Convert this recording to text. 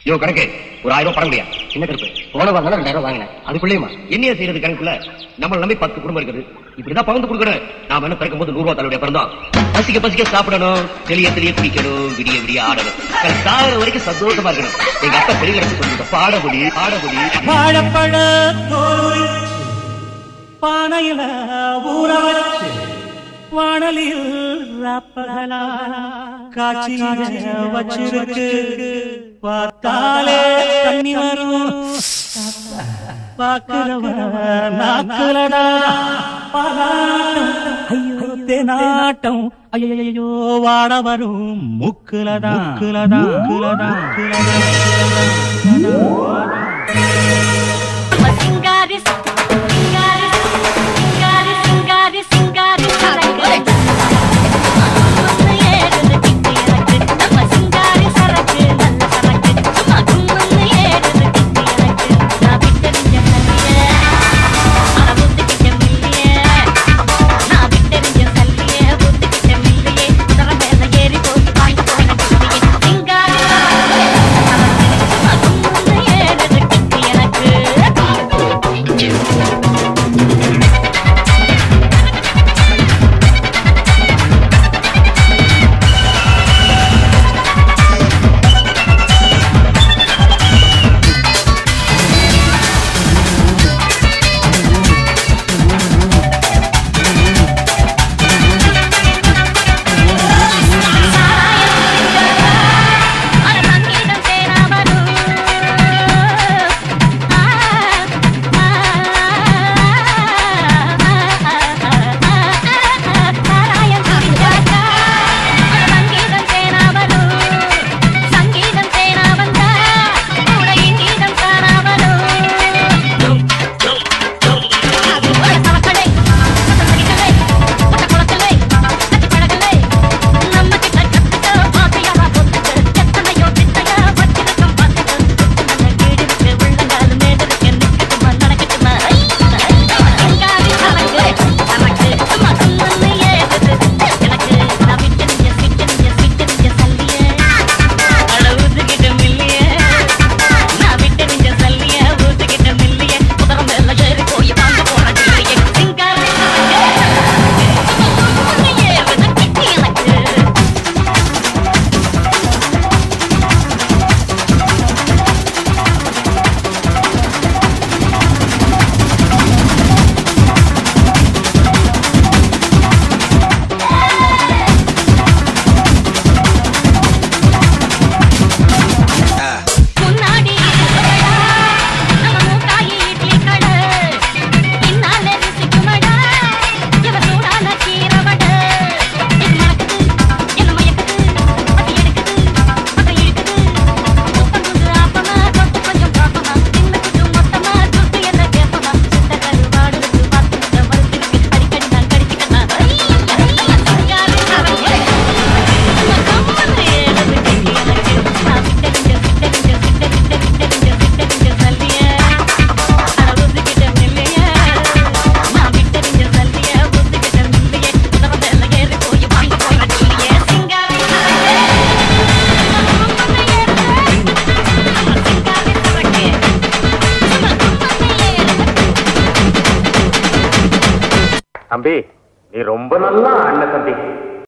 யோ கணக்கு ஒரு ஆயிரம் ரூபாய் பணம் முடியா சின்ன கருப்பு போன வாரம் ரெண்டாயிரம் வாங்கினேன் அதுக்குள்ளேயுமா என்னைய செய்யறது கணக்குல நம்மள நம்பி பத்து குடும்பம் இருக்குது இப்படிதான் பகிர்ந்து கொடுக்கணும் நாம என்ன பிறக்கும் போது நூறு ரூபாய் தள்ளுடைய பிறந்தோம் பசிக்க பசிக்க சாப்பிடணும் தெளிய தெளிய குடிக்கணும் விடிய விடிய ஆடணும் சாகிற வரைக்கும் சந்தோஷமா இருக்கணும் எங்க அப்பா பெரிய சொல்லுங்க பாடபடி பாடபடி வாழப்பழ தோல் பானையில ஊற வச்சு வானலில் ராப்பகலா காட்சி வச்சிருக்கு பார்த்தாலே தண்ணி வரும் பாக்குறவ நாக்குலடா பாலாட்டம் ஐயோ தேனாட்டம் ஐயோ வாட வரும் முக்குலடா முக்குலடா முக்குலடா சிங்காரி சிங்காரி சிங்காரி சிங்காரி சிங்காரி சரக்கு கும்முன்னு ஏறுது கிக்கு எனக்கு நம்ம சிங்காரி சரக்கு நல்ல சரக்கு சும்மா கும்முன்னு ஏறுது கிக்கு எனக்கு நான் விட்டெறிஞ்ச சல்லியே அட ஊத்திக்கிட்ட மில்லியே நான் விட்டெறிஞ்ச சல்லியே ஊத்திக்கிட்ட மில்லியே குதிரை மேல ஏறி போய் வாங்கி போன கிளியே சிங்காரி சரக்கு சும்மா கும்முன்னு ஏறுது கிக்கு எனக்கு அட சங்கீதம் சேராமலும் சாராயம் குடிச்சாக்கா அட சங்கீதம் சேராமலும் சங்கீதம் சேரா வந்தா கூட இங்கீதம் சாராமலும் சவக்கடை சத்தகிட்டலை பட்டக்குளத்திலை கட்டிப்படகலை நம்ம கிட்ட கத்துக்க பாத்தியாரா பொத்துக்கு எத்தனையோ திட்டையா வச்சிருக்கம் பார்த்துக்க நல்ல கீழிருக்கு உள்ளங்கால் மேலிருக்கு நிக்கட்டுமா நடக்கட்டுமா சிங்காரி சரக்கு சரக்கு சும்மா சும்மன்னு ஏறுது எனக்கு நான் விட்டெறிஞ்ச விட்டெறிஞ்ச விட்டெறிஞ்ச சல்லியே அட ஊத்துக்கிட்ட மில்லியே நான் விட்டெறிஞ்ச சல்லியே ஊத்துக்கிட்ட மில்லியே குதிரை மேல ஏறி போய் வாங்க போன கிளியே சிங்காரி சரக்கு சும்மா ஏறுது கிட்டி எனக்கு முன்னாடி இருக்குமடா நம்ம மூக்காயி இட்லி கடை பின்னால ருசிக்குமடா இவ சூடான கீரை வடை இது மணக்குது என்ன மயக்குது அது எடுக்குது அதை இழுக்குது முத்தங்குது ஆப்பமா தொட்டு கொஞ்சம் பாப்பமா தின்னுக்குது மொத்தமா துட்டு என்ன கேப்பமா சுத்த கருவாடு பார்த்து மறுத்திருக்கு அடிக்கடி நான் கடிச்சுக்கணும் சிங்காரி சரக்கு நம்ம கம்மந்து ஏறுது கிட்டி எனக்கு நான் விட்டெறிஞ்ச விட்டெறிஞ்ச விட்டெறிஞ்ச விட்டெறிஞ்ச விட்டெறிஞ்ச சல்லியே அட ஊத்துக்கிட்ட மில்லையே நான் விட்டெறிஞ்ச சல்லியே ஊத்துக்கிட்ட மில்லையே குதிரை மேல ஏறி போய் வாங்க போய் கிளியே சிங்காரி தம்பி நீ ரொம்ப நல்லா அண்ணன் தம்பி